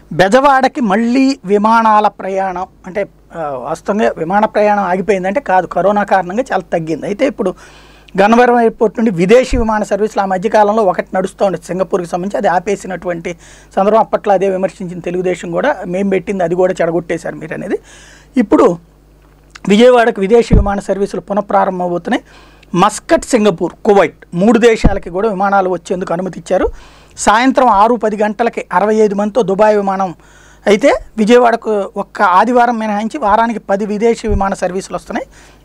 బెజవాడకి మళ్ళీ విమానాల ప్రయాణం అంటే ఆ, వాస్తవంగా విమాన ప్రయాణం ఆగిపోయిందంటే కాదు కరోనా కారణంగా చాలా తగ్గింది అయితే ఇప్పుడు గన్నవరం ఎయిర్పోర్ట్ నుండి విదేశీ విమాన సర్వీసులు ఆ మధ్యకాలంలో ఒకటి నడుస్తూ ఉండేది సింగపూర్కి సంబంధించి అది ఆపేసినటువంటి సందర్భం అప్పట్లో అదే విమర్శించిన తెలుగుదేశం కూడా మేము పెట్టింది అది కూడా చెడగొట్టేశారు మీరు అనేది ఇప్పుడు విజయవాడకు విదేశీ విమాన సర్వీసులు పునఃప్రారంభమవుతున్నాయి మస్కట్ సింగపూర్ కువైట్ మూడు దేశాలకి కూడా విమానాలు వచ్చేందుకు అనుమతి ఇచ్చారు సాయంత్రం ఆరు పది గంటలకి అరవై ఐదు మందితో దుబాయ్ విమానం అయితే విజయవాడకు ఒక్క ఆదివారం మినహాయించి వారానికి పది విదేశీ విమాన సర్వీసులు వస్తున్నాయి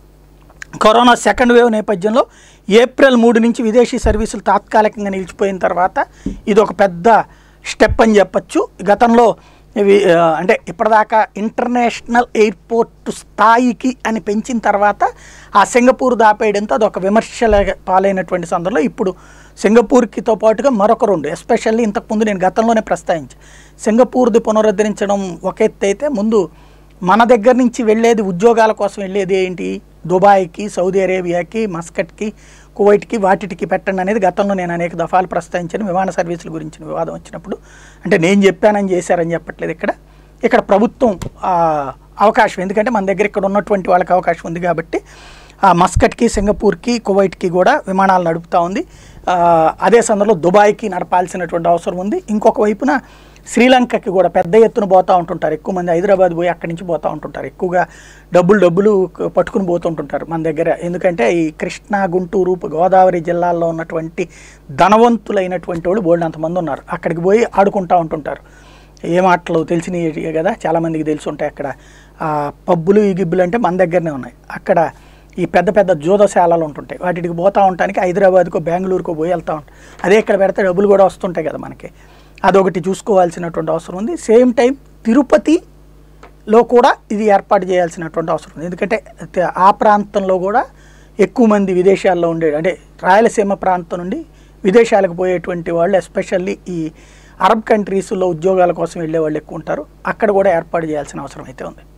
కరోనా సెకండ్ వేవ్ నేపథ్యంలో ఏప్రిల్ మూడు నుంచి విదేశీ సర్వీసులు తాత్కాలికంగా నిలిచిపోయిన తర్వాత ఇది ఒక పెద్ద స్టెప్ అని చెప్పొచ్చు గతంలో ఇవి ఆ, అంటే ఇప్పటిదాకా ఇంటర్నేషనల్ ఎయిర్పోర్ట్ స్థాయికి అని పెంచిన తర్వాత ఆ సింగపూర్ దాపేయడంతో అది ఒక విమర్శల పాలైనటువంటి సందర్భంలో ఇప్పుడు సింగపూర్కితో పాటుగా మరొక రెండు ఎస్పెషల్లీ ఇంతకుముందు నేను గతంలోనే ప్రస్తావించాను సింగపూర్ది పునరుద్ధరించడం ఒక ఎత్తు అయితే ముందు మన దగ్గర నుంచి వెళ్ళేది ఉద్యోగాల కోసం వెళ్ళేది ఏంటి దుబాయ్కి సౌదీ అరేబియాకి మస్కట్కి కువైట్కి వాటికి పెట్టండి అనేది గతంలో నేను అనేక దఫాలు ప్రస్తావించాను విమాన సర్వీసుల గురించిన వివాదం వచ్చినప్పుడు అంటే నేను చెప్పానని చేశారని చెప్పట్లేదు ఇక్కడ ఇక్కడ ప్రభుత్వం ఆ, అవకాశం ఎందుకంటే మన దగ్గర ఇక్కడ ఉన్నటువంటి వాళ్ళకి అవకాశం ఉంది కాబట్టి ఆ మస్కట్కి సింగపూర్కి కువైట్కి కూడా విమానాలు నడుపుతూ ఉంది ఆ, అదే సందర్భంలో దుబాయ్కి నడపాల్సినటువంటి అవసరం ఉంది ఇంకొక వైపున శ్రీలంకకి కూడా పెద్ద ఎత్తున పోతూ ఉంటుంటారు ఎక్కువ మంది హైదరాబాద్ పోయి అక్కడి నుంచి పోతూ ఉంటుంటారు ఎక్కువగా డబ్బులు డబ్బులు క- పట్టుకుని పోతుంటుంటారు మన దగ్గర ఎందుకంటే ఈ కృష్ణా గుంటూరు గోదావరి జిల్లాల్లో ఉన్నటువంటి ధనవంతులైనటువంటి వాళ్ళు బోల్డ్ అంతమంది ఉన్నారు అక్కడికి పోయి ఆడుకుంటూ ఉంటుంటారు ఏ మాటలు తెలిసినవి కదా చాలామందికి తెలిసి ఉంటాయి అక్కడ ఆ పబ్బులు ఈ గిబ్బులు అంటే మన దగ్గరనే ఉన్నాయి అక్కడ ఈ పెద్ద పెద్ద జూదశాలలు ఉంటుంటాయి వాటికి పోతూ ఉండటానికి హైదరాబాద్కో బెంగళూరుకో పోయి వెళ్తూ ఉంటాయి అదే ఇక్కడ పెడితే డబ్బులు కూడా వస్తుంటాయి కదా మనకి అదొకటి చూసుకోవాల్సినటువంటి అవసరం ఉంది సేమ్ టైం తిరుపతిలో కూడా ఇది ఏర్పాటు చేయాల్సినటువంటి అవసరం ఉంది ఎందుకంటే త- ఆ ప్రాంతంలో కూడా ఎక్కువ మంది విదేశాల్లో ఉండే అంటే రాయలసీమ ప్రాంతం నుండి విదేశాలకు పోయేటువంటి వాళ్ళు ఎస్పెషల్లీ ఈ అరబ్ కంట్రీస్లో ఉద్యోగాల కోసం వెళ్ళే వాళ్ళు ఎక్కువ ఉంటారు అక్కడ కూడా ఏర్పాటు చేయాల్సిన అవసరం అయితే ఉంది